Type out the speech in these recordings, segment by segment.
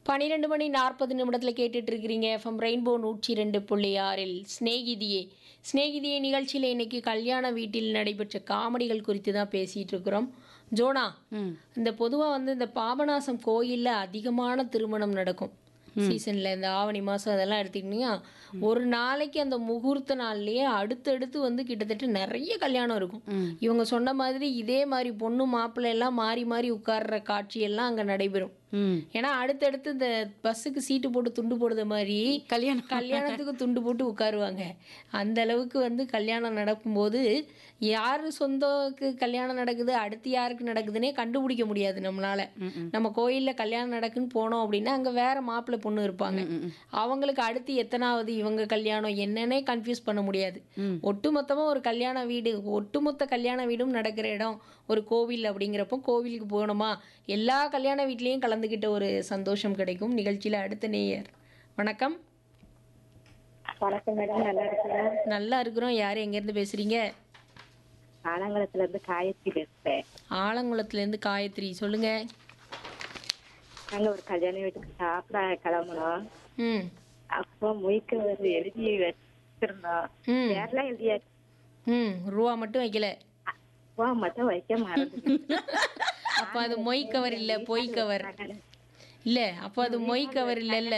பன்னிரெண்டு மணி நாற்பது நிமிடத்தில் கேட்டுட்டு இருக்கிறீங்க எஃப்எம் ரெயின்போ நூற்றி ரெண்டு புள்ளி ஆறில் ஸ்நேகிதியே ஸ்நேகிதியே நிகழ்ச்சியில் இன்னைக்கு கல்யாண வீட்டில் நடைபெற்ற காமெடிகள் குறித்து தான் பேசிகிட்டு இருக்கிறோம் ஜோனா ம் இந்த பொதுவாக வந்து இந்த பாபநாசம் கோயிலில் அதிகமான திருமணம் நடக்கும் சீசனில் இந்த ஆவணி மாதம் அதெல்லாம் எடுத்துக்கிட்டீங்கன்னா ஒரு நாளைக்கு அந்த முகூர்த்த நாள்லயே அடுத்தடுத்து வந்து கிட்டத்தட்ட நிறைய கல்யாணம் இருக்கும் இவங்க சொன்ன மாதிரி இதே மாதிரி பொண்ணு மாப்பிள்ளை எல்லாம் மாறி மாறி உட்கார்ற காட்சியெல்லாம் அங்கே நடைபெறும் ம் ஏன்னா அடுத்தடுத்து இந்த பஸ்ஸுக்கு சீட்டு போட்டு துண்டு போடுற மாதிரி கல்யாணம் கல்யாணத்துக்கு துண்டு போட்டு உட்காருவாங்க அந்த அளவுக்கு வந்து கல்யாணம் நடக்கும்போது யார் சொந்தக்கு கல்யாணம் நடக்குது அடுத்து யாருக்கு நடக்குதுன்னே கண்டுபிடிக்க முடியாது நம்மளால நம்ம கோயிலில் கல்யாணம் நடக்குன்னு போனோம் அப்படின்னா அங்கே வேற மாப்பிள்ளை பொண்ணு இருப்பாங்க அவங்களுக்கு அடுத்து எத்தனாவது இவங்க கல்யாணம் என்னன்னே கன்ஃபியூஸ் பண்ண முடியாது ஒட்டுமொத்தமாக ஒரு கல்யாண வீடு ஒட்டுமொத்த கல்யாண வீடும் நடக்கிற இடம் ஒரு கோவில் அப்படிங்கிறப்போ கோவிலுக்கு போகணுமா எல்லா கல்யாண வீட்லேயும் கலந்துக்கிட்ட ஒரு சந்தோஷம் கிடைக்கும் நிகழ்ச்சியில் அடுத்த நேயர் வணக்கம் வணக்கம் மேடம் நல்லா இருக்கீங்களா நல்லா இருக்கிறோம் யார் எங்கேருந்து பேசுகிறீங்க ஆலங்குளத்துல இருந்து காயத்ரி பேசுறேன் ஆலங்குளத்துலேருந்து காயத்ரி சொல்லுங்கள் நாங்க ஒரு கல்யாண வீட்டுக்கு சாப்பிட கிளம்புனோம் ம் அப்போ மொய்க்கு ஒரு எழுதி வச்சிருந்தோம் ம் பேர்லாம் எழுதியாச்சு ம் ரூபா மட்டும் வைக்கல அப்போ மட்டும் வைக்க மறந்து அப்போ அது மொய் கவர் இல்லை பொய் கவர் இல்லை அப்போ அது மொய் கவர் இல்லைல்ல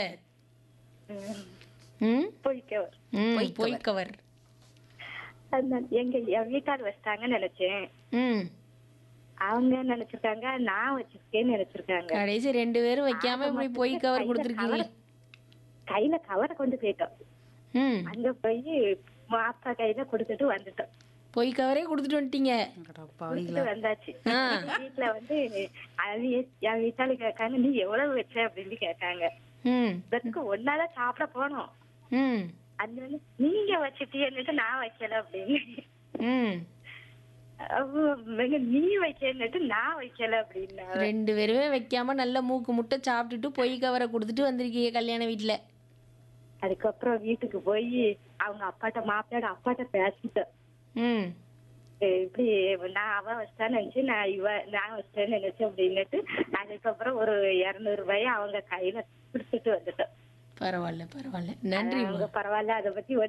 ம் போய்க்க ம் பொய் கவர் அதனால எங்க என் வீட்டார் வச்சிட்டாங்கன்னு நினைச்சேன் ம் அவங்க நினைச்சிருக்காங்க நான் வச்சிருக்கேன்னு நினைச்சிருக்காங்க கடைசி ரெண்டு பேரும் வைக்காம இப்படி பொய் கவர் கொடுத்துருக்கீங்க கையில கவரை கொண்டு போயிட்டோம் ம் அங்க போய் மாப்பா கையில கொடுத்துட்டு வந்துட்டோம் பொய் கவரே கொடுத்துட்டு வந்துட்டீங்க கொடுத்துட்டு வந்தாச்சு ஆ. வீட்டுல வந்து அது என் வீட்டாளு கேட்காங்க நீ எவ்வளவு வச்ச அப்படின்னு கேட்காங்க ம் இதற்கு ஒன்னாதான் சாப்பிட போனோம் ம் அது வந்து நீங்க வச்சுட்டீன்னுட்டு நான் வைக்கல அப்படின்னு ம் அப்போ இவங்க நீ வைக்கன்னுட்டு நான் வைக்கல அப்படின்னா ரெண்டு பேருமே வைக்காம நல்ல மூக்கு முட்டை சாப்பிட்டுட்டு பொய் கவரை கொடுத்துட்டு வந்திருக்கீங்க கல்யாண வீட்டில் அதுக்கப்புறம் வீட்டுக்கு போய் அவங்க அப்பாட்ட மாப்பிள்ளையோட அப்பாட்ட பேசிட்டேன் ம் ஏய், இப்படி நான் அவ வச்சிட்டான்னு நினைச்சு நான் இவ நான் வச்சிட்டேன்னு நினைச்சேன் அப்படின்னுட்டு அதுக்கப்புறம் ஒரு இருநூறு ரூபாயை அவங்க கையில கொடுத்துட்டு வந்துட்டோம் பரவாயில்ல பரவாயில்ல நன்றி அவங்க பரவாயில்ல அதை பத்தி